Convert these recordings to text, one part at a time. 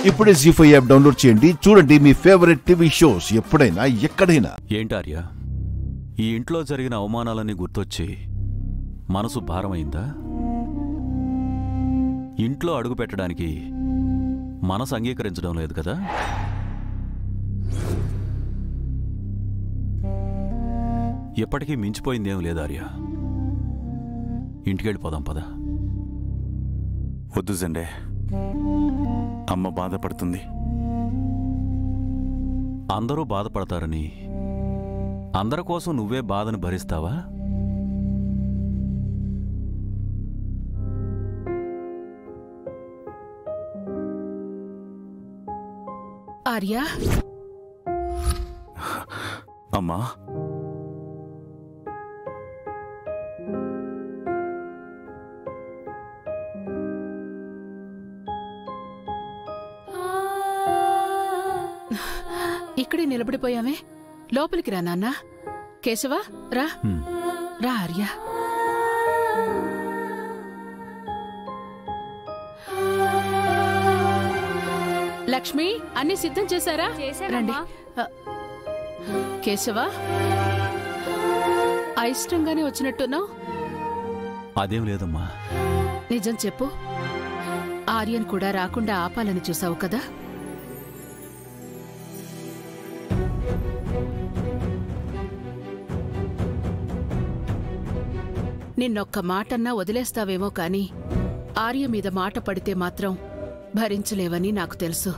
ఇప్పుడే G five app download చేయండి చూడండి మీ ఫేవరెట్ టీవీ షోస్ ఎప్పుడైనా ఎక్కడైనా ఏంటార్య ఈ ఇంట్లో జరిగిన అవమానాలన్నీ గుర్తొచ్చి మనసు భారమైందా ఇంట్లో అడుగు పెట్టడానికి మనసు అంగీకరించడం లేదు కదా ఎప్పటికీ మించిపోయిందేం లేదు ఆర్య ఇంటికెళ్ళిపోదాం పద వద్దు జెండే అమ్మ బాధపడుతుంది అందరూ బాధపడతారని అందరి కోసం నువ్వే బాధను భరిస్తావా ఆర్య అమ్మా ఇక్కడే నిలబడిపోయామే లోపలికి రా నాన్న కేశవ రా హ్మ్. రా ఆర్య లక్ష్మి అన్ని సిద్ధం చేశారా రండి ఆ, కేశవ అయిష్టంగానే వచ్చినట్టున్నావు అదేం లేదమ్మా నిజం చెప్పు ఆర్యన్ కూడా రాకుండా ఆపాలని చూసావు కదా నిన్నొక్క మాటన్నా వదిలేస్తావేమో కాని ఆర్య మీద మాట పడితే మాత్రం భరించలేవని నాకు తెలుసు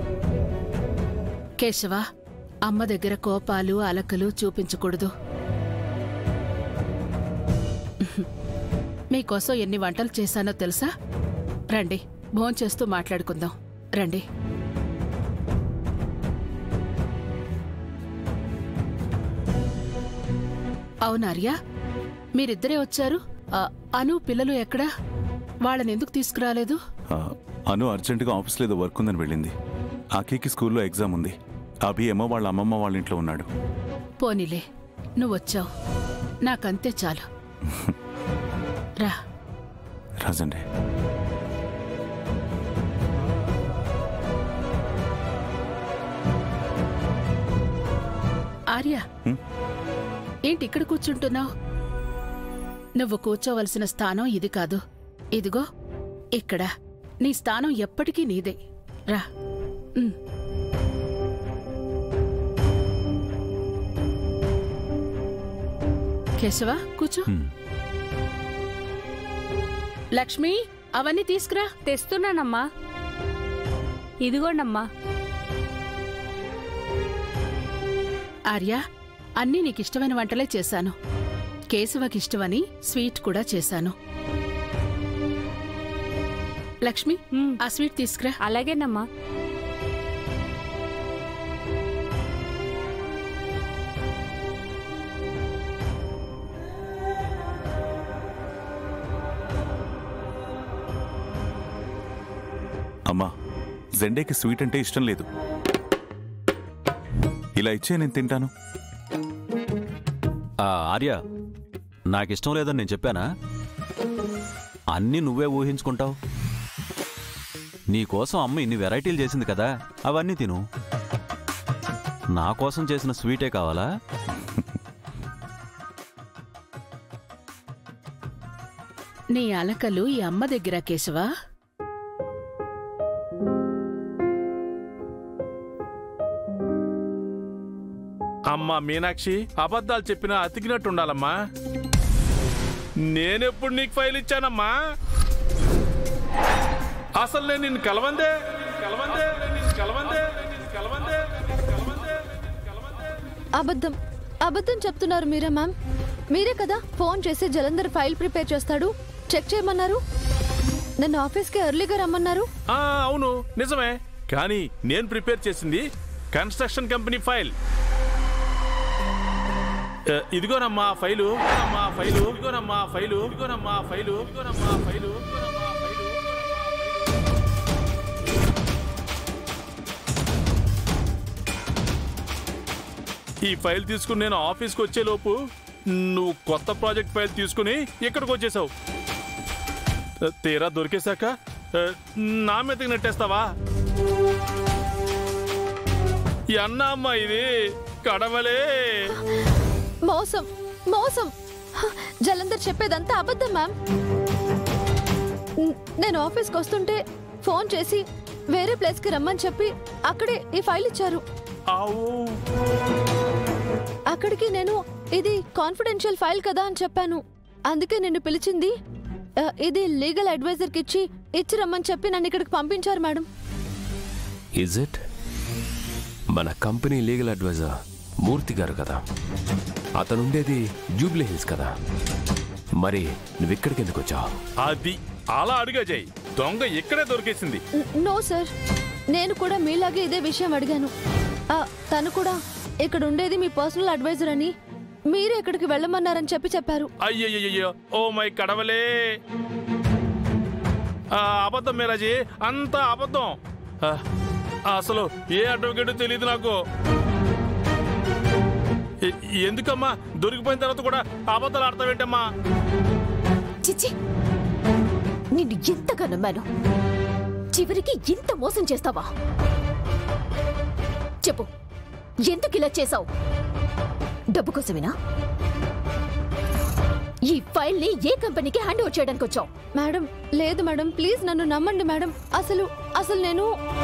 కేశవ అమ్మ దగ్గర కోపాలు అలకలు చూపించకూడదు మీకోసం ఎన్ని వంటలు చేశానో తెలుసా రండి భోంచేస్తూ మాట్లాడుకుందాం రండి అవునార్యా మీరిద్దరే వచ్చారు ఆ, అను పిల్లలు ఎక్కడా వాళ్ళని ఎందుకు తీసుకురాలేదు ఆ, అను అర్జెంటుగా ఆఫీస్లో ఏదో వర్క్ ఉందని వెళ్ళింది ఆకీకి స్కూల్లో ఎగ్జామ్ ఉంది అభి ఏమో వాళ్ళ అమ్మమ్మ వాళ్ళ ఇంట్లో ఉన్నాడు పోనీలే నువ్వు వచ్చావు నాకంతే చాలు రా రాజండే ఆర్య హ్మ్? ఏంటి ఇక్కడ కూర్చుంటున్నావు నువ్వు కూర్చోవలసిన స్థానం ఇది కాదు ఇదిగో ఇక్కడ నీ స్థానం ఎప్పటికీ నీదే రా ఉమ్. కేశవ కూర్చో హ్మ్. లక్ష్మి అవన్నీ తీసుకురా తెస్తున్నానమ్మా ఇదిగోండమ్మా ఆర్య అన్నీ నీకిష్టమైన వంటలే చేశాను కేశవకిష్టమని స్వీట్ కూడా చేశాను లక్ష్మి ఉమ్, ఆ స్వీట్ తీసుకురా అలాగేనమ్మా అమ్మా జెండేకి స్వీట్ అంటే ఇష్టం లేదు ఇలా ఇచ్చే నేను తింటాను ఆ, ఆర్య నాకిష్టం లేదని నేను చెప్పానా అన్నీ నువ్వే ఊహించుకుంటావు నీకోసం అమ్మ ఇన్ని వెరైటీలు చేసింది కదా అవన్నీ తిను నా కోసం చేసిన స్వీటే కావాలా నీ అలకలు ఈ అమ్మ దగ్గర కేశవా అమ్మా మీనాక్షి అబద్ధాలు చెప్పినా అతికినట్టుండాలమ్మా నేనెప్పుడు నీకు ఫైల్ ఇచ్చానమ్మా అసలు నేను నిన్ను కలవందే కలవందే నిన్ను కలవందే నిన్ను కలవందే నిన్ను కలవందే కలవందే అబద్ధం అబద్ధం చెప్తున్నారు మీరే మ్యామ్ మీరే కదా ఫోన్ చేసి జలంధర్ ఫైల్ ప్రిపేర్ చేస్తాడు చెక్ చేయమన్నారు నన్ను ఆఫీస్కి ఎర్లీగా రమ్మన్నారు ఆ, అవును నిజమే కానీ నేను ప్రిపేర్ చేసింది కన్స్ట్రక్షన్ కంపెనీ ఫైల్ ఆ, ఇదిగోనమ్మా ఆ ఫైలు ఇదిగోనమ్మా ఆ ఫైలు ఇదిగోనమ్మా ఆ ఫైలు ఇదిగోనమ్మా ఆ ఫైలు ఇదిగోనమ్మా ఆ ఫైలు ఇదిగోనమ్మా ఆ ఫైలు ఈ ఫైల్ తీసుకుని నేను ఆఫీస్కి వచ్చేలోపు నువ్వు కొత్త ప్రాజెక్ట్ ఫైల్ తీసుకుని ఇక్కడికి వచ్చేసావు తీరా దొరికేశాక ఆ, నా మీదకి నెట్టేస్తావా ఎన్న అమ్మా ఇది కడవలే మోసం మోసం హ, జలంధర్ చెప్పేదంతా అబద్ధం మ్యామ్ న్- నేను ఆఫీస్కి వస్తుంటే ఫోన్ చేసి వేరే ప్లేస్కి రమ్మని చెప్పి అక్కడే ఈ ఫైల్ ఇచ్చారు ఆవు అక్కడికి నేను ఇది కాన్ఫిడెన్షియల్ ఫైల్ కదా అని చెప్పాను అందుకే నిన్ను పిలిచింది ఆ, ఇది లీగల్ అడ్వైజర్కి ఇచ్చి ఇచ్చి రమ్మని చెప్పి నన్ను ఇక్కడికి పంపించారు మేడం ఇజ్ ఇట్ మన కంపెనీ లీగల్ అడ్వైజర్ మూర్తి గారు కదా అతను ఉండేది జూబ్లీ హిల్స్ కదా మరి నువ్వు ఇక్కడికి ఎందుకు వచ్చావు అది అలా అడుగా జై దొంగ ఇక్కడే దొరికేసింది న- నో సార్ నేను కూడా మీలాగే ఇదే విషయం అడిగాను ఆ, తను కూడా ఇక్కడ ఉండేది మీ పర్సనల్ అడ్వైజర్ అని మీరే ఇక్కడికి వెళ్ళమన్నారని చెప్పి చెప్పారు అయ్యయ్యో ఓ మై కడవలే ఆ, అబద్ధం మీరాజీ అంతా అబద్ధం ఆ, అసలు ఏ అడ్వకేట్ తెలియదు నాకు ఎ- ఎందుకమ్మా దొరికిపోయిన తర్వాత కూడా అబద్ధాలు ఆడతావేంటమ్మా చిచ్చి నిన్ను ఎంతగా నమ్మాను చివరికి ఇంత మోసం చేస్తావా చెప్పు ఎందుకు ఇలా చేశావు డబ్బు కోసమేనా ఈ ఫైల్ ని ఏ కంపెనీకి హ్యాండ్ ఓవర్ చేయడానికి వచ్చావు మేడం లేదు మేడం ప్లీజ్ నన్ను నమ్మండి మేడం అసలు అసలు నేను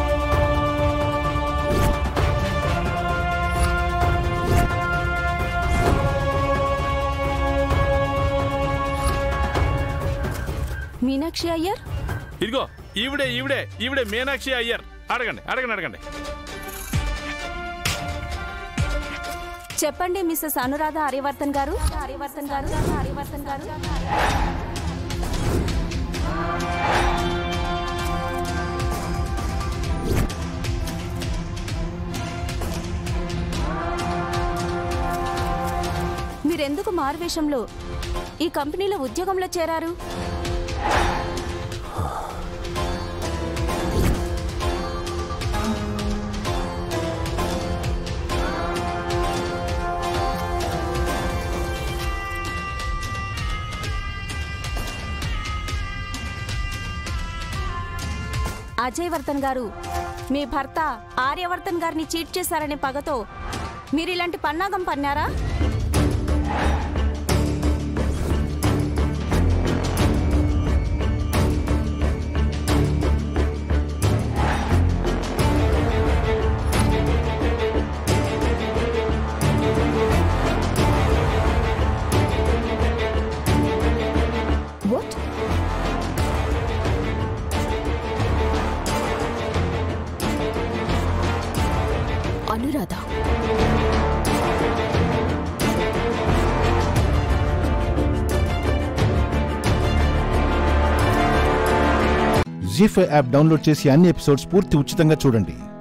మీనాక్షి అయ్యర్ ఇదిగో ఈవిడే ఈవిడే ఈవిడే మీనాక్షి అయ్యర్ అడగండి అడగండి అడగండి చెప్పండి మిస్సెస్ అనురాధ ఆర్యవర్ధన్ గారు ఆర్యవర్ధన్ గారు ఆర్యవర్ధన్ గారు మీరెందుకు మారువేషంలో ఈ కంపెనీలో ఉద్యోగంలో చేరారు అజయ్ వర్ధన్ గారు మీ భర్త ఆర్యవర్ధన్ గారిని చీట్ చేశారనే పగతో మీరు ఇలాంటి పన్నాగం పన్నారా what Anuradha Zee five app download చేసి అన్ని ఎపిసోడ్స్ పూర్తి ఉచితంగా చూడండి